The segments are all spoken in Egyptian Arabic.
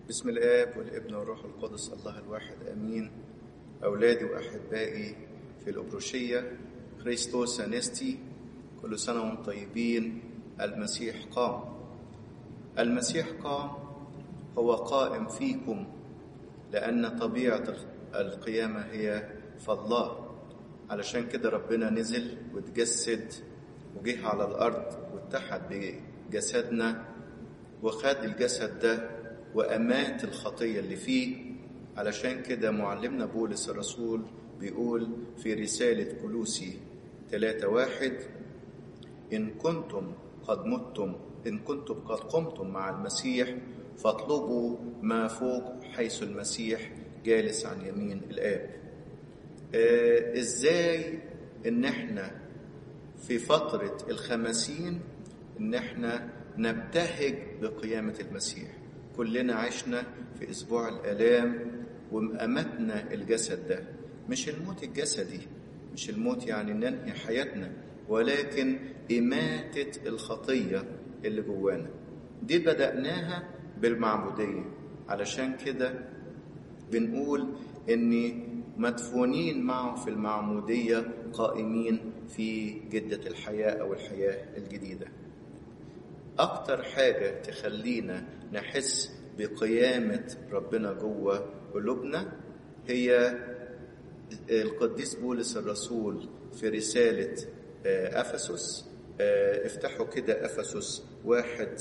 بسم الآب والابن والروح القدس الله الواحد آمين أولادي وأحبائي في الأبروشية خريستوس أنستي كل سنة وانتم طيبين المسيح قام المسيح قام هو قائم فيكم لأن طبيعة القيامة هي فالله علشان كده ربنا نزل وتجسد وجه على الأرض واتحد بجسدنا وخد الجسد ده وأمات الخطية اللي فيه علشان كده معلمنا بولس الرسول بيقول في رسالة كلوسي 3 واحد إن كنتم قد متم إن كنتم قد قمتم مع المسيح فاطلبوا ما فوق حيث المسيح جالس عن يمين الآب آه إزاي إن إحنا في فترة الخمسين إن إحنا نبتهج بقيامة المسيح كلنا عشنا في أسبوع الآلام وأمتنا الجسد ده مش الموت الجسدي مش الموت يعني ننهي حياتنا ولكن إماتة الخطية اللي جوانا دي بدأناها بالمعمودية علشان كده بنقول إن مدفونين معه في المعمودية قائمين في جدة الحياة أو الحياة الجديدة أكتر حاجة تخلينا نحس بقيامة ربنا جوه قلوبنا هي القديس بولس الرسول في رسالة أفسس افتحوا كده أفسس واحد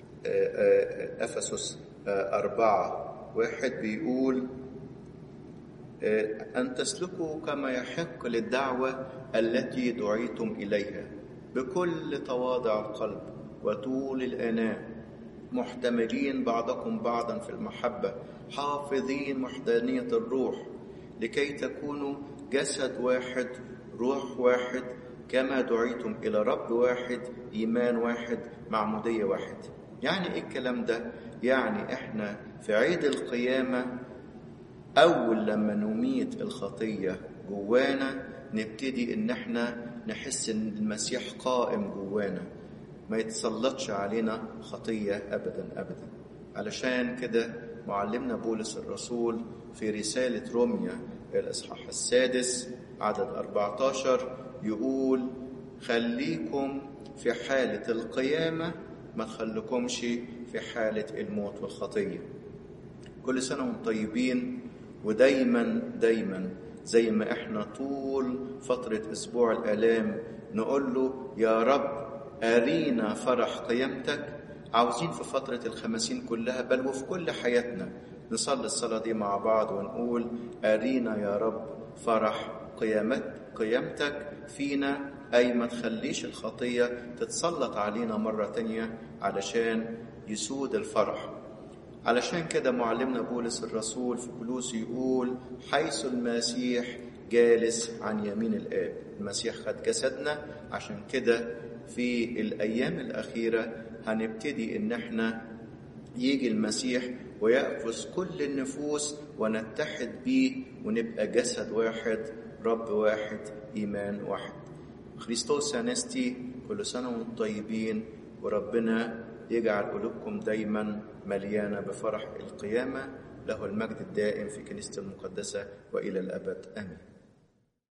أفسس أربعة واحد بيقول أن تسلكوا كما يحق للدعوة التي دعيتم إليها بكل تواضع القلب وطول الأناة محتملين بعضكم بعضا في المحبة حافظين وحدانية الروح لكي تكونوا جسد واحد روح واحد كما دعيتم إلى رب واحد إيمان واحد معمودية واحد يعني إيه الكلام ده؟ يعني إحنا في عيد القيامة أول لما نميت الخطية جوانا نبتدي إن إحنا نحس إن المسيح قائم جوانا ما يتسلطش علينا خطية أبدا أبدا علشان كده معلمنا بولس الرسول في رسالة روميا الإصحاح السادس عدد 14 يقول خليكم في حالة القيامة ما تخليكمش في حالة الموت والخطية كل سنة وانتم طيبين ودايما دايما زي ما احنا طول فترة أسبوع الآلام نقول له يا رب أرينا فرح قيامتك عاوزين في فترة الخمسين كلها بل وفي كل حياتنا نصلي الصلاة دي مع بعض ونقول أرينا يا رب فرح قيامت قيامتك فينا أي ما تخليش الخطية تتسلط علينا مرة تانية علشان يسود الفرح علشان كده معلمنا بولس الرسول في كلوس يقول حيث المسيح جالس عن يمين الآب المسيح خد جسدنا عشان كده في الأيام الأخيرة هنبتدي إن احنا يجي المسيح ويأخذ كل النفوس ونتحد بيه ونبقى جسد واحد رب واحد إيمان واحد خريستوس أنستي كل سنة وانتم طيبين وربنا يجعل قلوبكم دايما مليانة بفرح القيامة له المجد الدائم في كنيسة المقدسة وإلى الأبد آمين